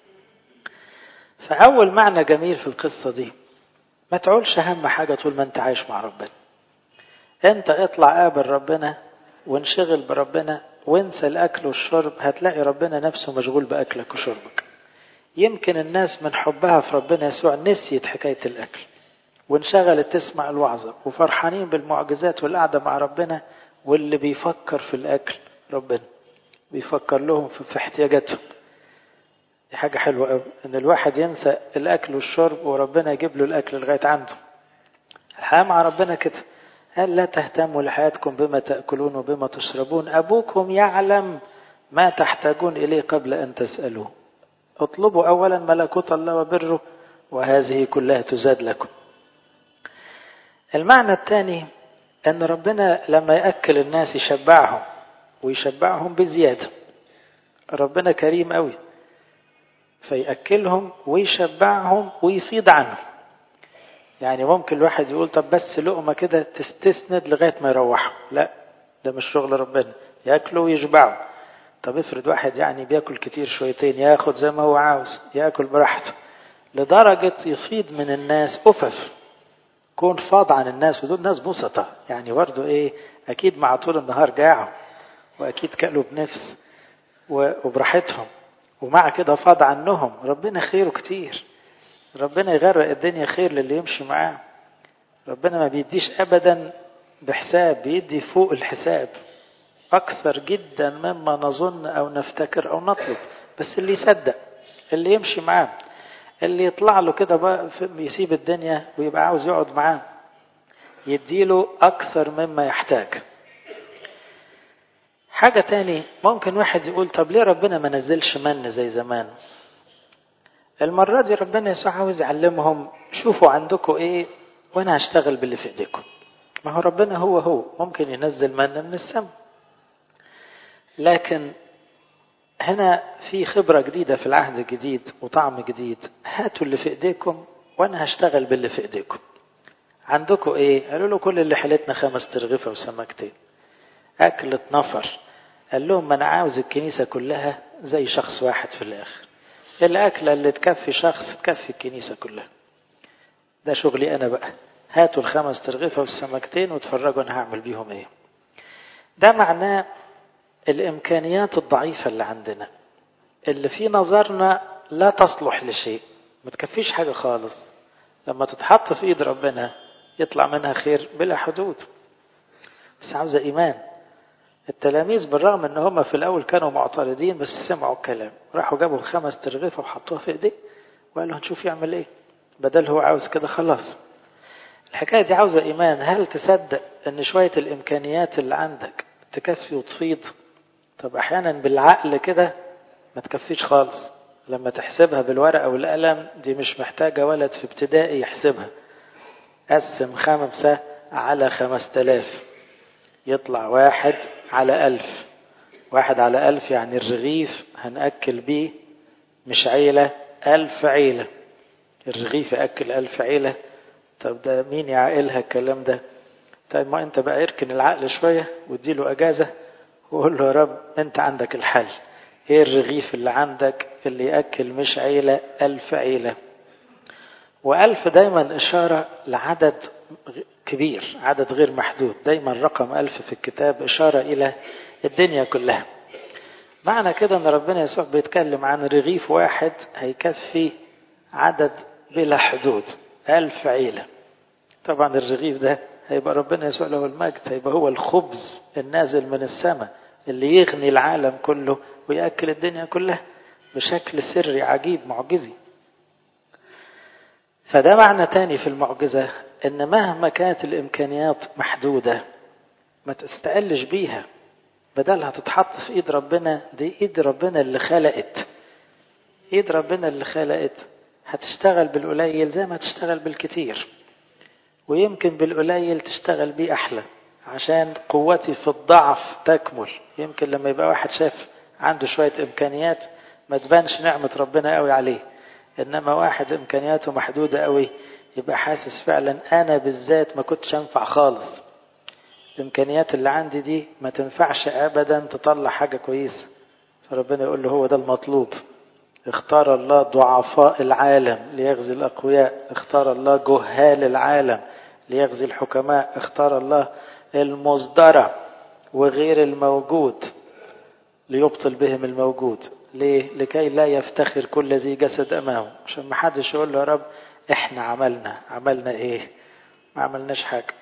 فأول معنى جميل في القصة دي ما تعولش أهم حاجة طول ما أنت عايش مع ربنا أنت اطلع قابل ربنا وانشغل بربنا وانسى الأكل والشرب هتلاقي ربنا نفسه مشغول بأكلك وشربك يمكن الناس من حبها في ربنا يسوع نسيت حكاية الأكل وانشغلت تسمع الوعظة وفرحانين بالمعجزات والقعدة مع ربنا واللي بيفكر في الأكل ربنا بيفكر لهم في احتياجاتهم دي حاجة حلوة قوي إن الواحد ينسى الأكل والشرب وربنا يجيب له الأكل لغاية عنده الحياة مع ربنا كده قال لا تهتموا لحياتكم بما تأكلون وبما تشربون أبوكم يعلم ما تحتاجون إليه قبل أن تسألوه اطلبوا أولا ملكوت الله وبره وهذه كلها تزاد لكم المعنى الثاني أن ربنا لما يأكل الناس يشبعهم ويشبعهم بزيادة ربنا كريم قوي فيأكلهم ويشبعهم ويفيض عنهم يعني ممكن الواحد يقول طب بس لقمة كده تستسند لغاية ما يروحوا لا ده مش شغل ربنا ياكلوا ويشبعوا طب افرض واحد يعني بياكل كتير شويتين ياخد زي ما هو عاوز ياكل براحته لدرجة يفيض من الناس أفف كون فاض عن الناس ودول ناس بسطة يعني برضه ايه اكيد مع طول النهار جاعوا واكيد كلوا بنفس وبراحتهم ومع كده فاض عنهم ربنا خيره كتير ربنا يغرق الدنيا خير للي يمشي معاه ربنا ما بيديش ابدا بحساب بيدي فوق الحساب اكثر جدا مما نظن او نفتكر او نطلب بس اللي يصدق اللي يمشي معاه اللي يطلع له كده بقى يسيب الدنيا ويبقى عاوز يقعد معاه يديله اكثر مما يحتاج حاجة تاني ممكن واحد يقول طب ليه ربنا ما نزلش من زي زمان المرة دي ربنا يسوع عاوز يعلمهم شوفوا عندكم ايه وانا هشتغل باللي في ايديكم ما هو ربنا هو هو ممكن ينزل من من السماء لكن هنا في خبرة جديدة في العهد الجديد وطعم جديد هاتوا اللي في ايديكم وانا هشتغل باللي في ايديكم عندكم ايه قالوا له كل اللي حلتنا خمس ترغفة وسمكتين أكلة نفر قال لهم ما أنا عاوز الكنيسة كلها زي شخص واحد في الآخر الأكلة اللي تكفي شخص تكفي الكنيسة كلها ده شغلي أنا بقى هاتوا الخمس ترغفة والسمكتين وتفرجوا أنا هعمل بيهم إيه ده معناه الإمكانيات الضعيفة اللي عندنا اللي في نظرنا لا تصلح لشيء ما تكفيش حاجة خالص لما تتحط في إيد ربنا يطلع منها خير بلا حدود بس عاوزة إيمان التلاميذ بالرغم ان هم في الاول كانوا معترضين بس سمعوا الكلام راحوا جابوا خمس ترغيفه وحطوها في ايديه وقالوا هنشوف يعمل ايه بدل هو عاوز كده خلاص الحكايه دي عاوزه ايمان هل تصدق ان شويه الامكانيات اللي عندك تكفي وتفيض طب احيانا بالعقل كده ما تكفيش خالص لما تحسبها بالورقه والقلم دي مش محتاجه ولد في ابتدائي يحسبها قسم خمسه على خمس تلاف يطلع واحد على ألف واحد على ألف يعني الرغيف هنأكل بيه مش عيلة ألف عيلة الرغيف يأكل ألف عيلة طب ده مين يعقلها الكلام ده طيب ما انت بقى اركن العقل شوية واديله أجازة وقول له يا رب انت عندك الحل ايه الرغيف اللي عندك اللي يأكل مش عيلة ألف عيلة وألف دايما إشارة لعدد كبير عدد غير محدود دايما رقم ألف في الكتاب إشارة إلى الدنيا كلها معنى كده أن ربنا يسوع بيتكلم عن رغيف واحد هيكفي عدد بلا حدود ألف عيلة طبعا الرغيف ده هيبقى ربنا يسوع له المجد هيبقى هو الخبز النازل من السماء اللي يغني العالم كله ويأكل الدنيا كلها بشكل سري عجيب معجزي فده معنى تاني في المعجزة ان مهما كانت الامكانيات محدودة ما تستقلش بيها بدلها تتحط في ايد ربنا دي ايد ربنا اللي خلقت ايد ربنا اللي خلقت هتشتغل بالقليل زي ما تشتغل بالكتير ويمكن بالقليل تشتغل بيه احلى عشان قوتي في الضعف تكمل يمكن لما يبقى واحد شاف عنده شوية امكانيات ما تبانش نعمة ربنا قوي عليه انما واحد امكانياته محدودة قوي يبقى حاسس فعلا انا بالذات ما كنتش انفع خالص الامكانيات اللي عندي دي ما تنفعش ابدا تطلع حاجة كويسة فربنا يقول له هو ده المطلوب اختار الله ضعفاء العالم ليغزي الاقوياء اختار الله جهال العالم ليغزي الحكماء اختار الله المصدرة وغير الموجود ليبطل بهم الموجود ليه؟ لكي لا يفتخر كل ذي جسد أمامه عشان ما حدش يقول له يا رب احنا عملنا عملنا ايه ما عملناش حاجة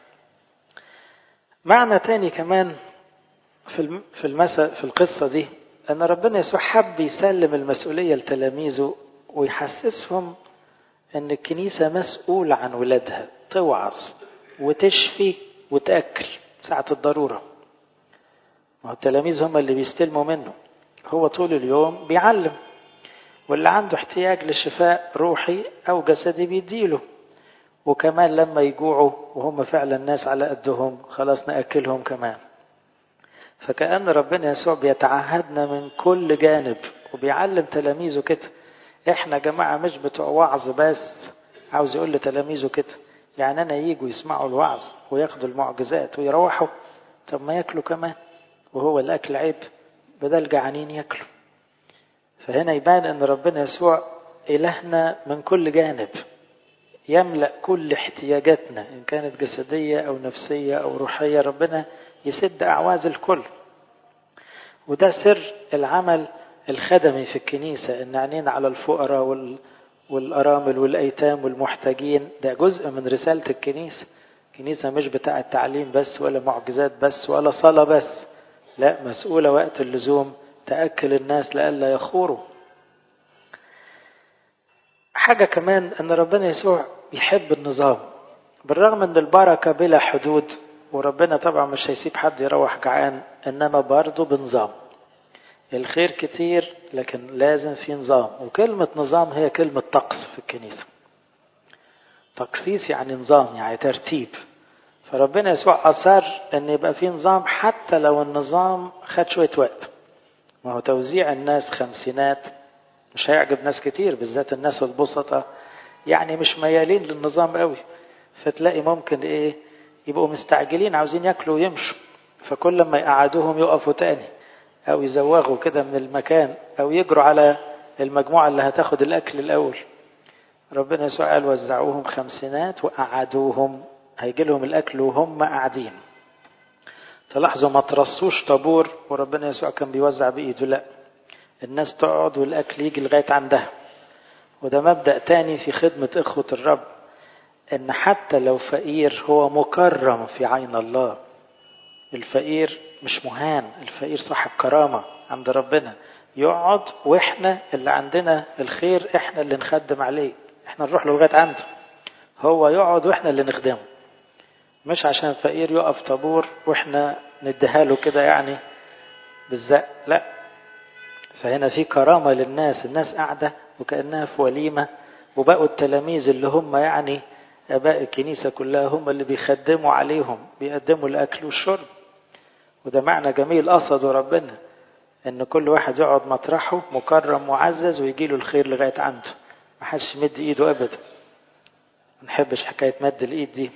معنى تاني كمان في في المثل في القصة دي أن ربنا يسوع حب يسلم المسؤولية لتلاميذه ويحسسهم أن الكنيسة مسؤولة عن ولادها توعظ وتشفي وتأكل ساعة الضرورة ما هو التلاميذ هم اللي بيستلموا منه هو طول اليوم بيعلم واللي عنده احتياج لشفاء روحي أو جسدي بيديله وكمان لما يجوعوا وهم فعلا ناس على قدهم خلاص نأكلهم كمان فكأن ربنا يسوع بيتعهدنا من كل جانب وبيعلم تلاميذه كده احنا جماعة مش بتوع وعظ بس عاوز يقول لتلاميذه كده يعني انا ييجوا يسمعوا الوعظ وياخدوا المعجزات ويروحوا طب ما ياكلوا كمان وهو الاكل عيب بدل جعانين ياكلوا فهنا يبان ان ربنا يسوع الهنا من كل جانب يملأ كل احتياجاتنا ان كانت جسدية او نفسية او روحية ربنا يسد اعواز الكل وده سر العمل الخدمي في الكنيسة ان عينينا على الفقراء وال والأرامل والأيتام والمحتاجين ده جزء من رسالة الكنيسة الكنيسة مش بتاع التعليم بس ولا معجزات بس ولا صلاة بس لا مسؤولة وقت اللزوم تأكل الناس لألا يخوروا حاجة كمان أن ربنا يسوع يحب النظام بالرغم أن البركة بلا حدود وربنا طبعا مش هيسيب حد يروح جعان إنما برضه بنظام الخير كتير لكن لازم في نظام وكلمة نظام هي كلمة طقس في الكنيسة تقسيس يعني نظام يعني ترتيب فربنا يسوع أصر أن يبقى في نظام حتى لو النظام خد شوية وقت ما هو توزيع الناس خمسينات مش هيعجب ناس كتير بالذات الناس البسطة يعني مش ميالين للنظام قوي فتلاقي ممكن ايه يبقوا مستعجلين عاوزين ياكلوا ويمشوا فكل ما يقعدوهم يقفوا تاني او يزوغوا كده من المكان او يجروا على المجموعة اللي هتاخد الاكل الاول ربنا يسوع قال وزعوهم خمسينات وقعدوهم هيجي لهم الاكل وهم قاعدين تلاحظوا ما ترصوش طابور وربنا يسوع كان بيوزع بايده لا الناس تقعد والاكل يجي لغايه عندها وده مبدا تاني في خدمه اخوه الرب ان حتى لو فقير هو مكرم في عين الله الفقير مش مهان الفقير صاحب كرامه عند ربنا يقعد واحنا اللي عندنا الخير احنا اللي نخدم عليه احنا نروح له لغايه عنده هو يقعد واحنا اللي نخدمه مش عشان فقير يقف طابور واحنا نديها له كده يعني بالزق لا فهنا في كرامة للناس الناس قاعدة وكأنها في وليمة وبقوا التلاميذ اللي هم يعني آباء الكنيسة كلها هم اللي بيخدموا عليهم بيقدموا الأكل والشرب وده معنى جميل قصده ربنا إن كل واحد يقعد مطرحه مكرم معزز ويجي له الخير لغاية عنده ما حدش يمد إيده أبدا ما نحبش حكاية مد الإيد دي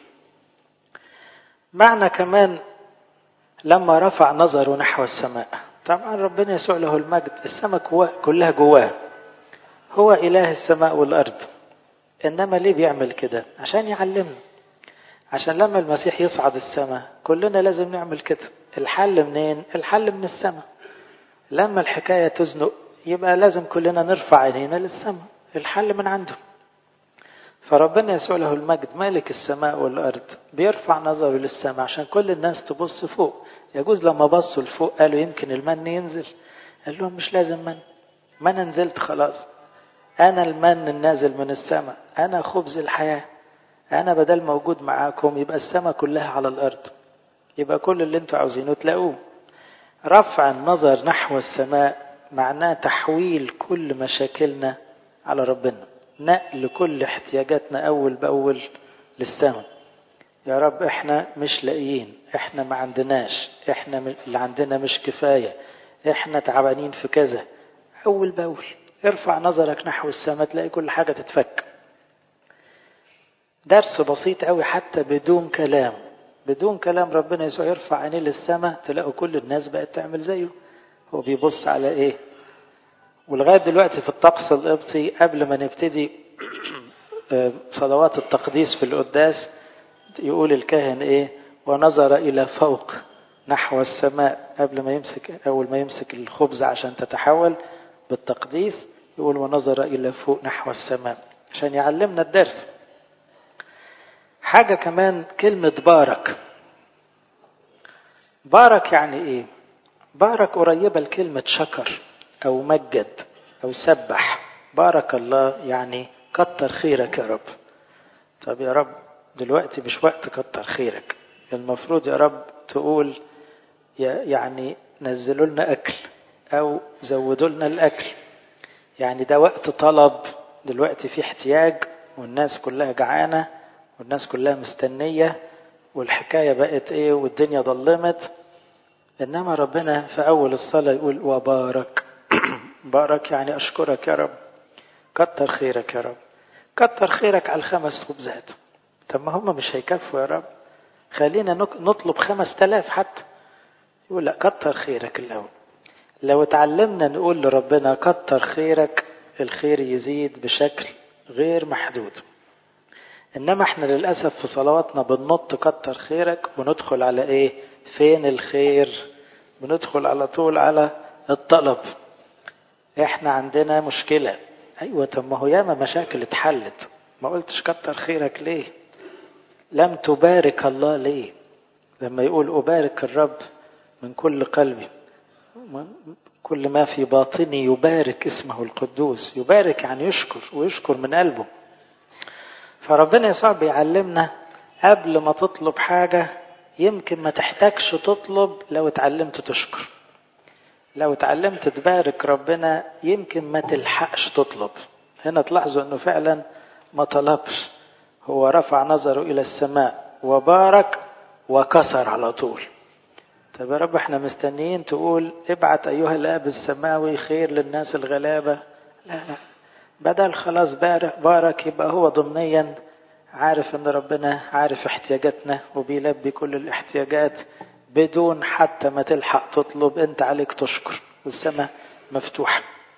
معنى كمان لما رفع نظره نحو السماء طبعا ربنا يسوع له المجد السماء كلها جواه هو إله السماء والأرض إنما ليه بيعمل كده عشان يعلمنا عشان لما المسيح يصعد السماء كلنا لازم نعمل كده الحل منين الحل من السماء لما الحكاية تزنق يبقى لازم كلنا نرفع عينينا للسماء الحل من عنده فربنا يسوع له المجد مالك السماء والأرض بيرفع نظره للسماء عشان كل الناس تبص فوق يجوز لما بصوا لفوق قالوا يمكن المن ينزل قال لهم مش لازم من ما انا نزلت خلاص انا المن النازل من السماء انا خبز الحياة انا بدل موجود معاكم يبقى السماء كلها على الارض يبقى كل اللي انتوا عاوزينه تلاقوه رفع النظر نحو السماء معناه تحويل كل مشاكلنا على ربنا نقل كل احتياجاتنا أول بأول للسماء يا رب احنا مش لاقيين احنا ما عندناش احنا اللي عندنا مش كفاية احنا تعبانين في كذا أول بأول ارفع نظرك نحو السماء تلاقي كل حاجة تتفك درس بسيط قوي حتى بدون كلام بدون كلام ربنا يسوع يرفع عينيه للسماء تلاقوا كل الناس بقت تعمل زيه هو بيبص على ايه ولغاية دلوقتي في الطقس القبطي قبل ما نبتدي صلوات التقديس في القداس يقول الكاهن ايه ونظر الى فوق نحو السماء قبل ما يمسك اول ما يمسك الخبز عشان تتحول بالتقديس يقول ونظر إلى فوق نحو السماء عشان يعلمنا الدرس حاجة كمان كلمة بارك بارك يعني ايه بارك قريبة لكلمة شكر او مجد او سبح بارك الله يعني كتر خيرك يا رب طب يا رب دلوقتي مش وقت كتر خيرك المفروض يا رب تقول يعني نزلوا لنا اكل او زودوا لنا الاكل يعني ده وقت طلب دلوقتي في احتياج والناس كلها جعانه والناس كلها مستنيه والحكايه بقت ايه والدنيا ضلمت انما ربنا في اول الصلاه يقول وبارك بارك يعني اشكرك يا رب كتر خيرك يا رب كتر خيرك على الخمس خبزات طب ما هم مش هيكفوا يا رب خلينا نطلب خمس تلاف حتى يقول لا كتر خيرك الأول لو اتعلمنا نقول لربنا كتر خيرك الخير يزيد بشكل غير محدود انما احنا للاسف في صلواتنا بننط كتر خيرك وندخل على ايه فين الخير بندخل على طول على الطلب احنا عندنا مشكله ايوه طب ما هو ياما مشاكل اتحلت ما قلتش كتر خيرك ليه لم تبارك الله ليه لما يقول أبارك الرب من كل قلبي كل ما في باطني يبارك اسمه القدوس يبارك يعني يشكر ويشكر من قلبه فربنا يسوع بيعلمنا قبل ما تطلب حاجة يمكن ما تحتاجش تطلب لو اتعلمت تشكر لو اتعلمت تبارك ربنا يمكن ما تلحقش تطلب هنا تلاحظوا انه فعلا ما طلبش هو رفع نظره الى السماء وبارك وكسر على طول طب يا رب احنا مستنيين تقول ابعت ايها الاب السماوي خير للناس الغلابة لا لا بدل خلاص بارك يبقى هو ضمنيا عارف ان ربنا عارف احتياجاتنا وبيلبي كل الاحتياجات بدون حتى ما تلحق تطلب انت عليك تشكر والسماء مفتوحة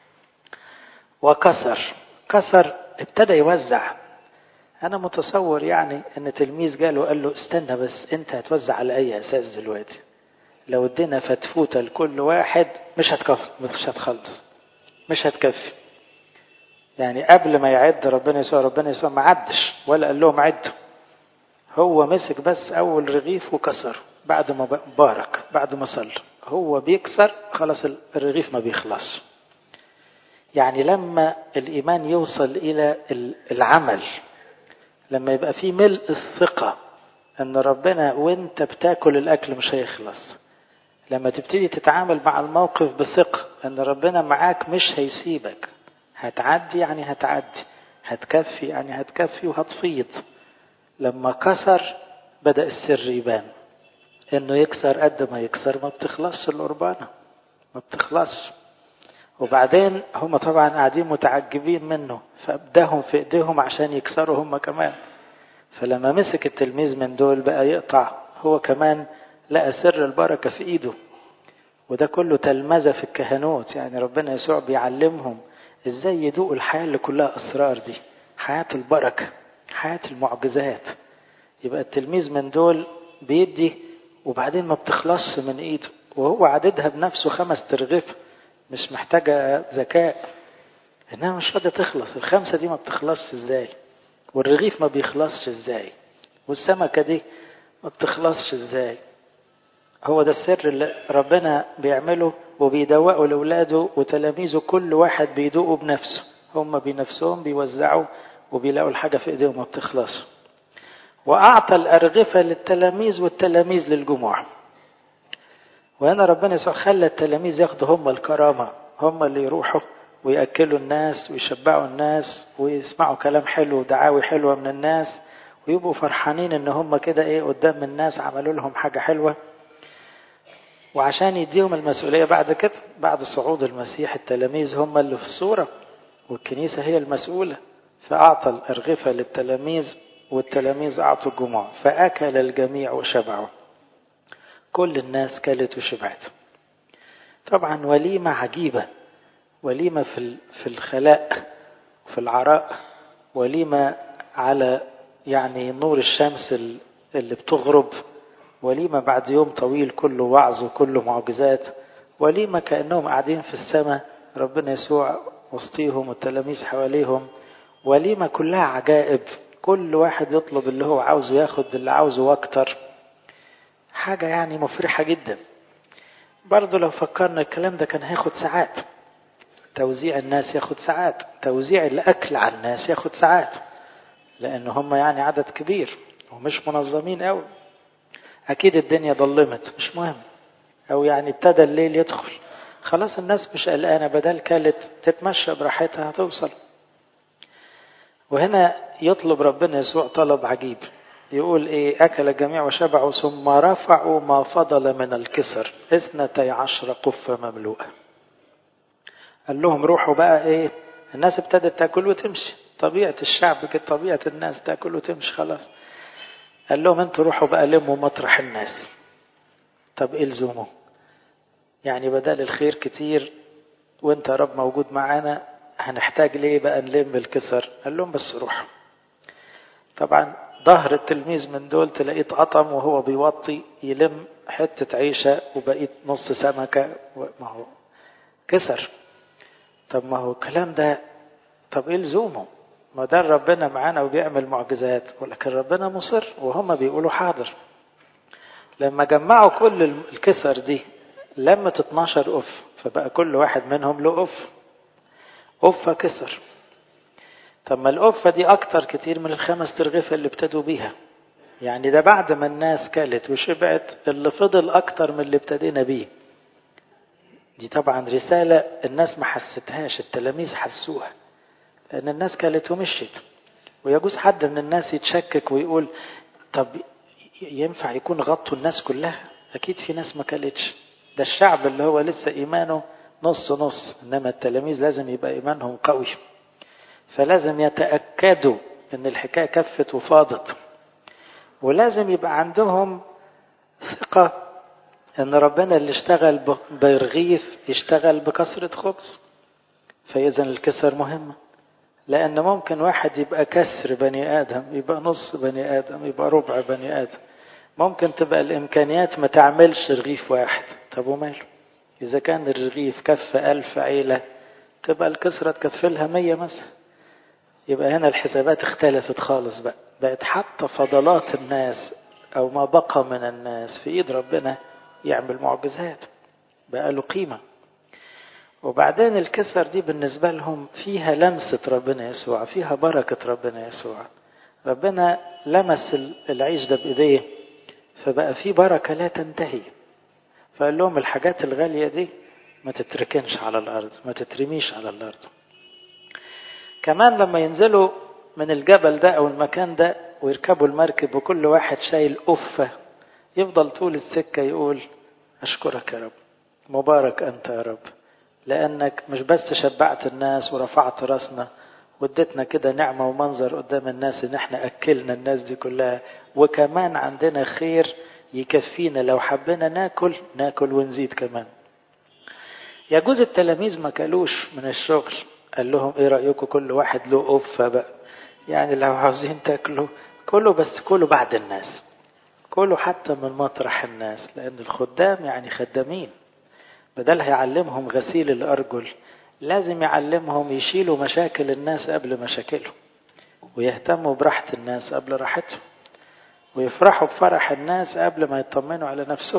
وكسر كسر ابتدى يوزع انا متصور يعني ان تلميذ جاله وقال له استنى بس انت هتوزع على اي اساس دلوقتي لو ادينا فتفوتة لكل واحد مش هتكفي مش هتخلص مش هتكفي يعني قبل ما يعد ربنا يسوع ربنا يسوع ما عدش ولا قال لهم عدوا هو مسك بس اول رغيف وكسره بعد ما بارك بعد ما صلى هو بيكسر خلاص الرغيف ما بيخلص يعني لما الايمان يوصل الى العمل لما يبقى في ملء الثقة ان ربنا وانت بتاكل الاكل مش هيخلص لما تبتدي تتعامل مع الموقف بثقة ان ربنا معاك مش هيسيبك هتعدي يعني هتعدي هتكفي يعني هتكفي وهتفيض لما كسر بدأ السر يبان انه يكسر قد ما يكسر ما بتخلصش القربانة ما بتخلصش وبعدين هم طبعا قاعدين متعجبين منه فابداهم في ايديهم عشان يكسروا هم كمان فلما مسك التلميذ من دول بقى يقطع هو كمان لقى سر البركة في ايده وده كله تلمذة في الكهنوت يعني ربنا يسوع بيعلمهم ازاي يدوقوا الحياة اللي كلها اسرار دي حياة البركة حياة المعجزات يبقى التلميذ من دول بيدي وبعدين ما بتخلصش من ايده وهو عددها بنفسه خمس ترغيف مش محتاجة ذكاء انها مش راضية تخلص الخمسة دي ما بتخلصش ازاي والرغيف ما بيخلصش ازاي والسمكة دي ما بتخلصش ازاي هو ده السر اللي ربنا بيعمله وبيدوقه لأولاده وتلاميذه كل واحد بيدوقه بنفسه هم بنفسهم بيوزعوا وبيلاقوا الحاجة في ايديهم ما بتخلص وأعطى الأرغفة للتلاميذ والتلاميذ للجموع وهنا ربنا يسوع خلى التلاميذ ياخدوا هم الكرامة هم اللي يروحوا ويأكلوا الناس ويشبعوا الناس ويسمعوا كلام حلو ودعاوي حلوة من الناس ويبقوا فرحانين ان هم كده ايه قدام الناس عملوا لهم حاجة حلوة وعشان يديهم المسؤولية بعد كده بعد صعود المسيح التلاميذ هم اللي في الصورة والكنيسة هي المسؤولة فأعطى الأرغفة للتلاميذ والتلاميذ أعطوا الجموع فأكل الجميع وشبعوا كل الناس كلت وشبعت طبعا وليمة عجيبة وليمة في في الخلاء في العراء وليمة على يعني نور الشمس اللي بتغرب وليمة بعد يوم طويل كله وعظ وكله معجزات وليمة كأنهم قاعدين في السماء ربنا يسوع وسطيهم والتلاميذ حواليهم وليمة كلها عجائب كل واحد يطلب اللي هو عاوزه ياخد اللي عاوزه واكتر حاجة يعني مفرحة جدا برضو لو فكرنا الكلام ده كان هياخد ساعات توزيع الناس ياخد ساعات توزيع الأكل على الناس ياخد ساعات لأن هم يعني عدد كبير ومش منظمين قوي أكيد الدنيا ضلمت مش مهم أو يعني ابتدى الليل يدخل خلاص الناس مش قلقانة بدل كانت تتمشى براحتها هتوصل وهنا يطلب ربنا يسوع طلب عجيب يقول ايه اكل الجميع وشبعوا ثم رفعوا ما فضل من الكسر اثنتي عشر قفة مملوءة قال لهم روحوا بقى ايه الناس ابتدت تاكل وتمشي طبيعة الشعب كده طبيعة الناس تاكل وتمشي خلاص قال لهم انتوا روحوا بقى لموا مطرح الناس طب ايه لزومه يعني بدل الخير كتير وانت يا رب موجود معانا هنحتاج ليه بقى نلم الكسر قال لهم بس روحوا طبعا ظهر التلميذ من دول تلاقيه اتقطم وهو بيوطي يلم حتة عيشة وبقيت نص سمكة ما هو كسر طب ما هو الكلام ده طب ايه لزومه ما ده ربنا معانا وبيعمل معجزات ولكن ربنا مصر وهم بيقولوا حاضر لما جمعوا كل الكسر دي لمت 12 أف فبقى كل واحد منهم له أف أفة كسر طب ما الأفة دي أكتر كتير من الخمس ترغيفة اللي ابتدوا بيها يعني ده بعد ما الناس كلت وشبعت اللي فضل أكتر من اللي ابتدينا بيه دي طبعا رسالة الناس ما حستهاش التلاميذ حسوها لأن الناس كلت ومشيت ويجوز حد من الناس يتشكك ويقول طب ينفع يكون غطوا الناس كلها أكيد في ناس ما كلتش ده الشعب اللي هو لسه إيمانه نص نص إنما التلاميذ لازم يبقى إيمانهم قوي فلازم يتأكدوا إن الحكاية كفت وفاضت ولازم يبقى عندهم ثقة إن ربنا اللي اشتغل برغيف يشتغل بكسرة خبز فإذا الكسر مهمة لأن ممكن واحد يبقى كسر بني آدم يبقى نص بني آدم يبقى ربع بني آدم ممكن تبقى الإمكانيات ما تعملش رغيف واحد طب وماله إذا كان الرغيف كف ألف عيلة تبقى الكسرة تكفلها مية مثلا يبقى هنا الحسابات اختلفت خالص بقى بقت حتى فضلات الناس أو ما بقى من الناس في إيد ربنا يعمل معجزات بقى له قيمة وبعدين الكسر دي بالنسبة لهم فيها لمسة ربنا يسوع فيها بركة ربنا يسوع ربنا لمس العيش ده بإيديه فبقى في بركة لا تنتهي فقال لهم الحاجات الغالية دي ما تتركنش على الأرض ما تترميش على الأرض كمان لما ينزلوا من الجبل ده أو المكان ده ويركبوا المركب وكل واحد شايل أفة يفضل طول السكة يقول أشكرك يا رب مبارك أنت يا رب لأنك مش بس شبعت الناس ورفعت راسنا واديتنا كده نعمة ومنظر قدام الناس ان احنا اكلنا الناس دي كلها وكمان عندنا خير يكفينا لو حبينا ناكل ناكل ونزيد كمان يجوز التلاميذ ما كلوش من الشغل قال لهم ايه رأيكم كل واحد له أفة بقى يعني لو عاوزين تاكلوا كله بس كله بعد الناس كله حتى من مطرح الناس لأن الخدام يعني خدامين بدل هيعلمهم غسيل الأرجل لازم يعلمهم يشيلوا مشاكل الناس قبل مشاكلهم ويهتموا براحة الناس قبل راحتهم ويفرحوا بفرح الناس قبل ما يطمنوا على نفسهم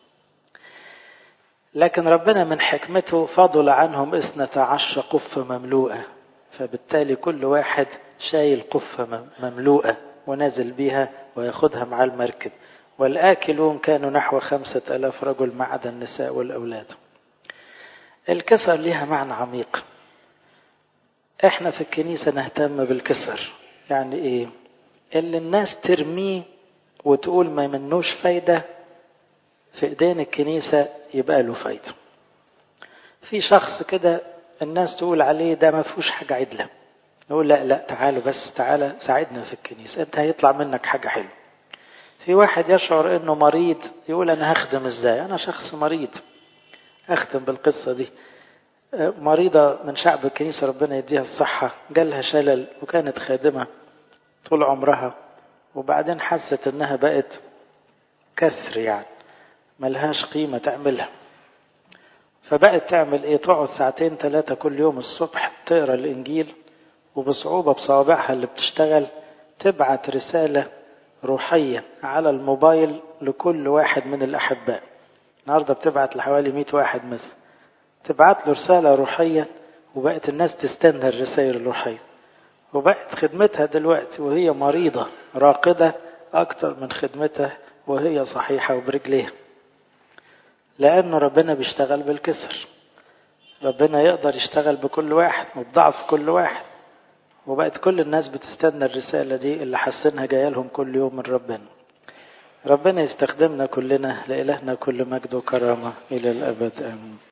لكن ربنا من حكمته فضل عنهم اثنتا عشر قفة مملوءة فبالتالي كل واحد شايل قفة مملوءة ونازل بيها وياخدها مع المركب والآكلون كانوا نحو خمسة ألاف رجل ما عدا النساء والأولاد الكسر لها معنى عميق احنا في الكنيسة نهتم بالكسر يعني ايه اللي الناس ترميه وتقول ما منوش فايدة في ايدين الكنيسة يبقى له فايدة في شخص كده الناس تقول عليه ده ما فيهوش حاجة عدلة نقول لا لا تعالوا بس تعالى ساعدنا في الكنيسة انت هيطلع منك حاجة حلوة في واحد يشعر انه مريض يقول انا هخدم ازاي انا شخص مريض اختم بالقصة دي مريضة من شعب الكنيسة ربنا يديها الصحة جالها شلل وكانت خادمة طول عمرها وبعدين حست انها بقت كسر يعني ملهاش قيمة تعملها فبقت تعمل ايه تقعد ساعتين ثلاثة كل يوم الصبح تقرا الانجيل وبصعوبة بصوابعها اللي بتشتغل تبعت رسالة روحية على الموبايل لكل واحد من الأحباء النهاردة بتبعت لحوالي 100 واحد مثلا تبعت له رسالة روحية وبقت الناس تستنى الرسائل الروحية وبقت خدمتها دلوقتي وهي مريضة راقدة أكتر من خدمتها وهي صحيحة وبرجليها لأن ربنا بيشتغل بالكسر ربنا يقدر يشتغل بكل واحد وبضعف كل واحد وبقت كل الناس بتستنى الرسالة دي اللي حاسينها جاية لهم كل يوم من ربنا ربنا يستخدمنا كلنا لإلهنا كل مجد وكرامة إلى الأبد آمين